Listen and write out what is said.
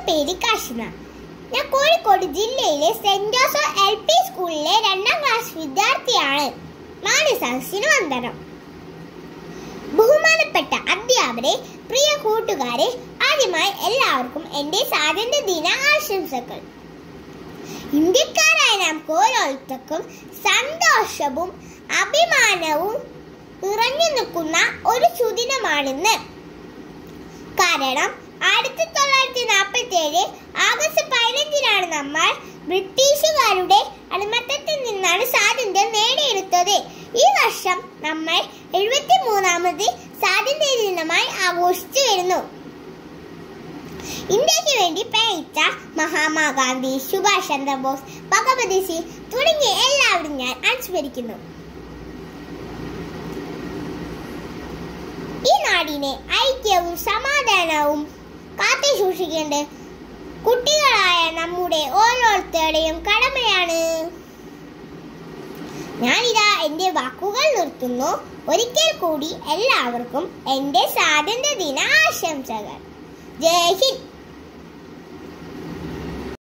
പേര് കാശിന ഞാൻ കോഴിക്കോട് ജില്ലയിലെ സെന്റ് ജോസഫ് എൽ പി സ്കൂളിലെ രണ്ടാം ക്ലാസ് വിദ്യാർത്ഥിയാണ് നാല് സദസ്സിന് വന്ദനം ബഹുമാനപ്പെട്ട അധ്യാപകരെ പ്രിയ കൂട്ടുകാരെ ആദ്യമായി എല്ലാവർക്കും എൻ്റെ സ്വാതന്ത്ര്യദിന ആശംസകൾ ഇന്ത്യക്കാരായ നാം ഓരോരുത്തർക്കും സന്തോഷവും അഭിമാനവും നിറഞ്ഞു നിൽക്കുന്ന ഒരു സുദിനമാണിന്ന് കാരണം ആയിരത്തി തൊള്ളായിരത്തി നാൽപ്പത്തി ഏഴ് ആഗസ്റ്റ് പതിനഞ്ചിനാണ് നമ്മൾ ബ്രിട്ടീഷുകാരുടെ അടിമത്തത്തിൽ നിന്നാണ് സ്വാതന്ത്ര്യം നേടിയെടുത്തത് ഈ വർഷം നമ്മൾ എഴുപത്തി മൂന്നാമത് സ്വാതന്ത്ര്യ ദിനമായി ആഘോഷിച്ചു വരുന്നു ഇന്ത്യക്ക് വേണ്ടി പ്രയണിച്ച മഹാത്മാഗാന്ധി സുഭാഷ് ചന്ദ്രബോസ് ഭഗവതി സിംഗ് തുടങ്ങിയ എല്ലാവരും ഞാൻ അനുസ്മരിക്കുന്നു ഈ നാടിനെ ഐക്യവും സമാധാനവും കാത്തു സൂക്ഷിക്കേണ്ട കുട്ടികളായ നമ്മുടെ ഓരോരുത്തരുടെയും കടമയാണ് ഞാനിതാ എൻ്റെ വാക്കുകൾ നിർത്തുന്നു ഒരിക്കൽ കൂടി എല്ലാവർക്കും എൻ്റെ സ്വാതന്ത്ര്യ ദിന ആശംസകൾ ജയ് ഹിന്ദ്